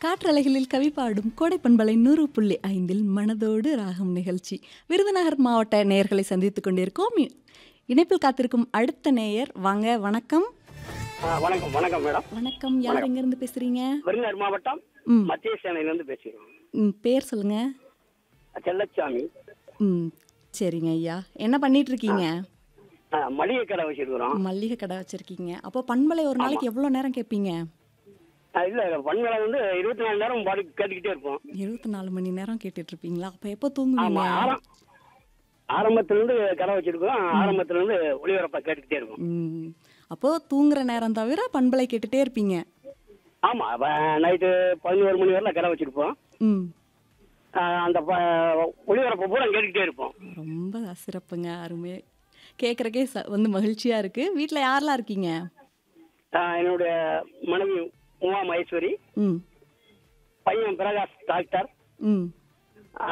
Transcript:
காற்றலைகளில் கவி பாடும் கோடைப்பண்பலை நூறு புள்ளி ஐந்தில் மனதோடு ராகம் நிகழ்ச்சி விருதுநகர் மாவட்ட நேயர்களை சந்தித்துக் கொண்டிருக்கோம் இ- இணைப்பில் காத்திருக்கும் அடுத்த நேயர் வாங்க வணக்கம் ஆ, வணக்கம் வணக்கம் மேடம் வணக்கம் யார் எங்கிருந்து பேசுறீங்க விருதுநகர் மாவட்டம் ம். மத்திய சேனையிலேருந்து பேசுகிறோம் ம், பேர் சொல்லுங்க செல்லச்சாமி ம் சரிங்க ஐயா என்ன பண்ணிட்டு இருக்கீங்க ஆ, மளிகை கடை வச்சிருக்கிறோம் மல்லிகை கடை வச்சிருக்கீங்க அப்போ பண்பலை ஒரு நாளைக்கு எவ்வளோ நேரம் கேட்பீங்க ஆ, இல்ல பண்பலை வந்து இருபத்தி நாலு நேரம் பாடி கேட்டுக்கிட்டே இருப்போம் இருபத்தி நாலு மணி நேரம் கேட்டுட்டு இருப்பீங்களா அப்போ எப்போ தூங்குவீங்க ஆமா ஆரம் ஆரம்பத்துல இருந்து கடை வச்சிருக்கோம் ஆரம்பத்துல இருந்து ஒளிபரப்பா கேட்டுக்கிட்டே இருக்கும் ம் அப்போ தூங்குற நேரம் தவிர பண்பலை கேட்டுட்டே இருப்பீங்க ஆமா நைட்டு பதினோரு மணி வரல கடை வச்சிருப்போம் ம் ஆ, அந்த ப- ஒளிபரப்பை பூரா கேட்டுக்கிட்டே இருப்போம் ரொம்ப சிறப்புங்க அருமை கேட்குறக்கே ச வந்து மகிழ்ச்சியாக இருக்குது வீட்டில் யாரெல்லாம் இருக்கீங்க ஆ, என்னுடைய மனைவி உமா மகேஸ்வரி ம் பையன் பிரகாஷ் டாக்டர் ம்